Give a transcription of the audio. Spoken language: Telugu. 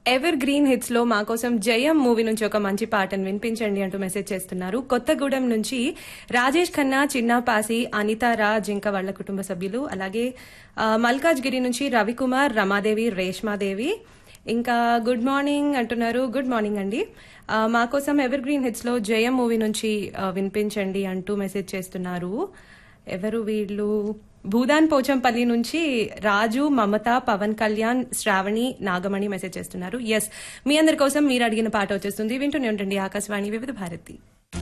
ఎవర్ గ్రీన్ హిట్స్ లో మా కోసం జయం మూవీ నుంచి ఒక మంచి పాటను వినిపించండి అంటూ మెసేజ్ చేస్తున్నారు కొత్తగూడెం నుంచి రాజేష్ ఖన్నా చిన్నా పాసి అనిత రాజ్ ఇంకా వాళ్ళ కుటుంబ సభ్యులు అలాగే ఆ, మల్కాజ్గిరి నుంచి రవికుమార్ రమాదేవి రేష్మాదేవి ఇంకా గుడ్ మార్నింగ్ అంటున్నారు గుడ్ మార్నింగ్ అండి ఆ, మా కోసం ఎవర్ గ్రీన్ హిట్స్ లో జయం మూవీ నుంచి ఆ, వినిపించండి అంటూ మెసేజ్ చేస్తున్నారు ఎవరు వీళ్ళు భూదాన్ పోచంపల్లి నుంచి రాజు మమత పవన్ కళ్యాణ్ శ్రావణి నాగమణి మెసేజ్ చేస్తున్నారు ఎస్ మీ అందరి కోసం మీరు అడిగిన పాట వచ్చేస్తుంది వింటూనే ఉండండి ఆకాశవాణి వివిధ భారతి